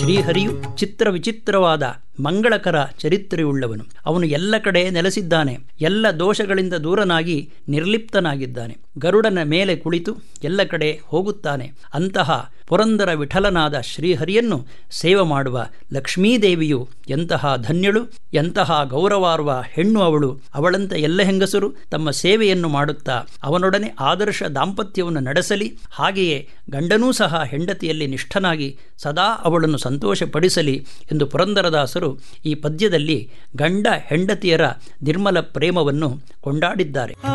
ಶ್ರೀಹರಿಯು ಚಿತ್ರ ವಿಚಿತ್ರವಾದ ಮಂಗಳಕರ ಚರಿತ್ರೆಯುಳ್ಳವನು ಅವನು ಎಲ್ಲ ಕಡೆ ನೆಲೆಸಿದ್ದಾನೆ ಎಲ್ಲ ದೋಷಗಳಿಂದ ದೂರನಾಗಿ ನಿರ್ಲಿಪ್ತನಾಗಿದ್ದಾನೆ ಗರುಡನ ಮೇಲೆ ಕುಳಿತು ಎಲ್ಲ ಕಡೆ ಹೋಗುತ್ತಾನೆ ಅಂತಹ ಪುರಂದರ ವಿಠಲನಾದ ಶ್ರೀಹರಿಯನ್ನು ಸೇವೆ ಮಾಡುವ ಲಕ್ಷ್ಮೀದೇವಿಯು ಎಂತಹ ಧನ್ಯಳು ಎಂತಹ ಗೌರವಾರ್ವ ಹೆಣ್ಣು ಅವಳು ಅವಳಂತೆ ಎಲ್ಲ ಹೆಂಗಸರು ತಮ್ಮ ಸೇವೆಯನ್ನು ಮಾಡುತ್ತಾ ಅವನೊಡನೆ ಆದರ್ಶ ದಾಂಪತ್ಯವನ್ನು ನಡೆಸಲಿ ಹಾಗೆಯೇ ಗಂಡನೂ ಸಹ ಹೆಂಡತಿಯಲ್ಲಿ ನಿಷ್ಠನಾಗಿ ಸದಾ ಅವಳನ್ನು ಸಂತೋಷಪಡಿಸಲಿ ಎಂದು ಪುರಂದರದಾಸರು ಈ ಪದ್ಯದಲ್ಲಿ ಗಂಡ ಹೆಂಡತಿಯರ ನಿರ್ಮಲ ಪ್ರೇಮವನ್ನು ಕೊಂಡಾಡಿದ್ದಾರೆ